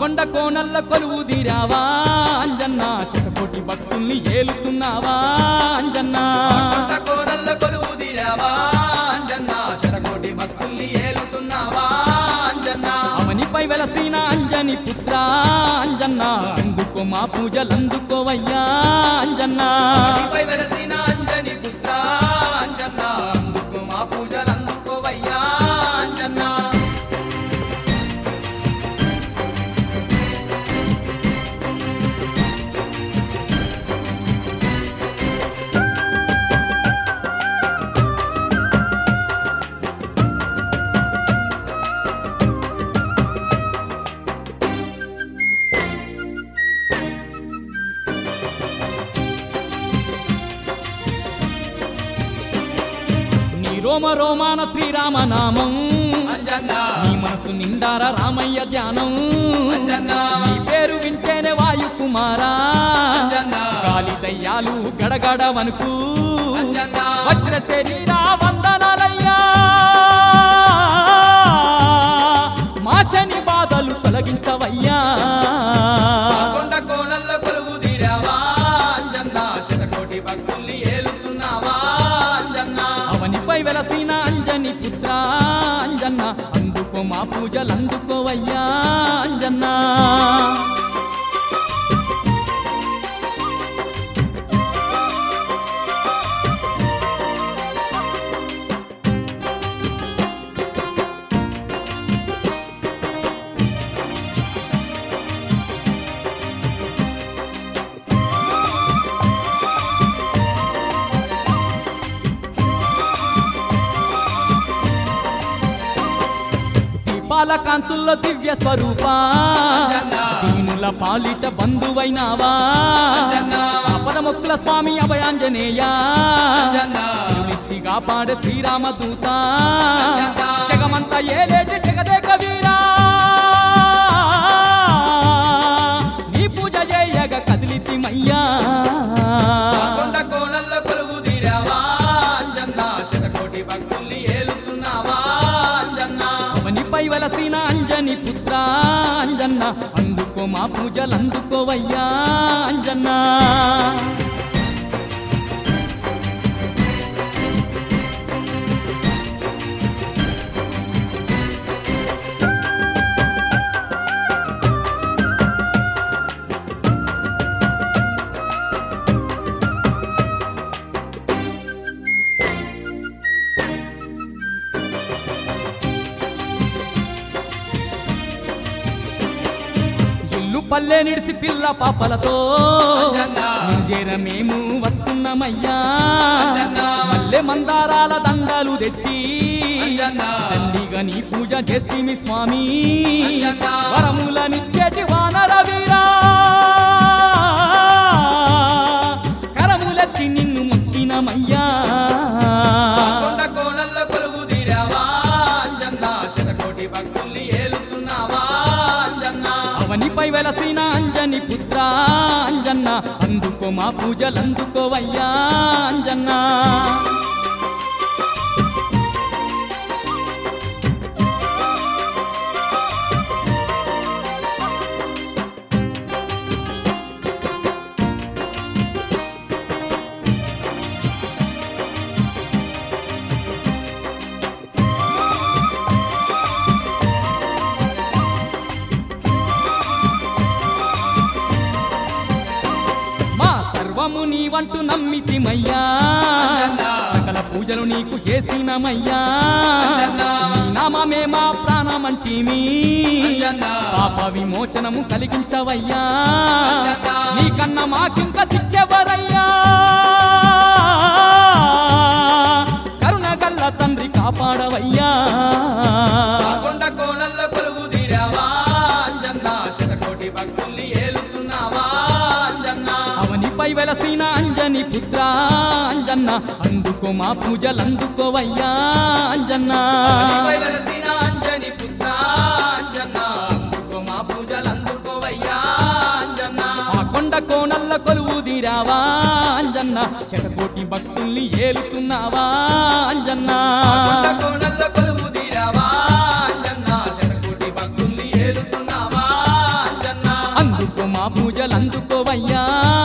కొండ కోనల్ల కొలువు తీరావా అంజన్న శతకోటి భక్తుల్ని ఏలుతున్నావా అంజన్న కొండ కోనల్ల కొలువు తీరావా అంజన్న శతకోటి భక్తుల్ని ఏలుతున్నావా అంజన్న అవనిపై వెలసిన అంజని పుత్ర అంజన్న అందుకో మా పూజలందుకోవయ్యా అంజన్న నీపై వెలసిన అంజని పుత్ర అంజన్న అందుకు మా పూజలు అందుకోవయ్యా అంజన్న నీ రోమ రోమాన శ్రీరామనామం అంజన్న నీ మనసు నిండార రామయ్య ధ్యానం అంజన్న నీ పేరు వింటేనే వాయుకుమారా అంజన్న గాలి దయ్యాలు గడగడ వణుకు అంజన్న వజ్ర శరీర వందనాలయ్యా మా శని బాధలు తొలగించవయ్యా కొండ కోనల్ల కొలువు తీరావా అంజన్న శతకోటి భక్తుల్ని ఏలుతున్నావా అంజన్న అవనిపై వెలసిన అంజని పుత్ర అంజన్న అందుకో మా పూజలు అందుకోవయ్యా అంజన్నా దీపాల కాంతుల్లో దివ్య స్వరూప అంజన్న. దీనుల పాలిట బంధువైనావా అంజన్న. ఆపద మొక్కుల స్వామి అభయాంజనేయ అంజన్న. శివునిచ్చి కాపాడే శ్రీరామదూత అంజన్న. జగమంతా ఏలేటి జగదేక వీరా నీ పూజ చేయగ కదిలితిమయ్యా కొండ కోనల్ల కొలువు తీరావా అంజన్న శతకోటి భక్తుల్ని ఏలుతున్నావా అంజన్న అవనిపై వలసిన అంజని పుత్ర అంజన్న అందుకో మా పూజలు అందుకోవయ్యా అంజన్నా ఇల్లు పల్లె నిడిసి పిల్ల పాపలతో అంజన్న. నిజేర మేము వస్తున్నామయ్యా అంజన్న. మల్లె మందారాల దండాలు తెచ్చి అంజన్న. దండిగా నీ పూజ చేస్తీమి స్వామి అంజన్న. వరములనిచ్చేటి వానర వీరా కరములెత్తి నిన్ను మొక్కినమయ్యా కొండ కోనల్ల కొలువు తీరావా అంజన్న శతకోటి భక్తుల్ని ఏలుతున్నావా అంజన్న అవనిపై వెలసిన అంజని పుత్ర అంజన్న అందుకో మా పూజలు అందుకోవయ్యా అంజన్నా మా సర్వము నీవంటూ నమ్మితిమయ్యా అంజన్నా. సకల పూజలు నీకు చేసినమయ్యా అంజన్నా. నీ నామమే మా ప్రాణమంటిమి అంజన్నా. పాప విమోచనము కలిగించవయ్యా అంజన్నా. నీకన్నా మాకింక దిక్కెవరయ్యా కరుణ గల్ల తండ్రి కాపాడవయ్యా కొండ కోనల్ల కొలువు తీరావా అంజన్న శతకోటి భక్తుల్ని ఏలుతున్నావా అంజన్న అవనిపై వెలసిన అంజని పుత్ర అంజన్న అందుకో మా పూజలు అందుకోవయ్యా అంజన్నా నీపై వెలసిన అంజని పుత్ర అంజన్న అందుకో మా పూజలు అందుకోవయ్యా అంజన్న ఆ కొండ కోనల్ల కొలువు తీరావా అంజన్న శతకోటి భక్తుల్ని ఏలుతున్నావా అంజన్నా కొండ కోనల్ల కొలువు తీరావా అంజన్న శతకోటి భక్తుల్ని ఏలుతున్నావా అంజన్న పూజలందుకోవయ్యా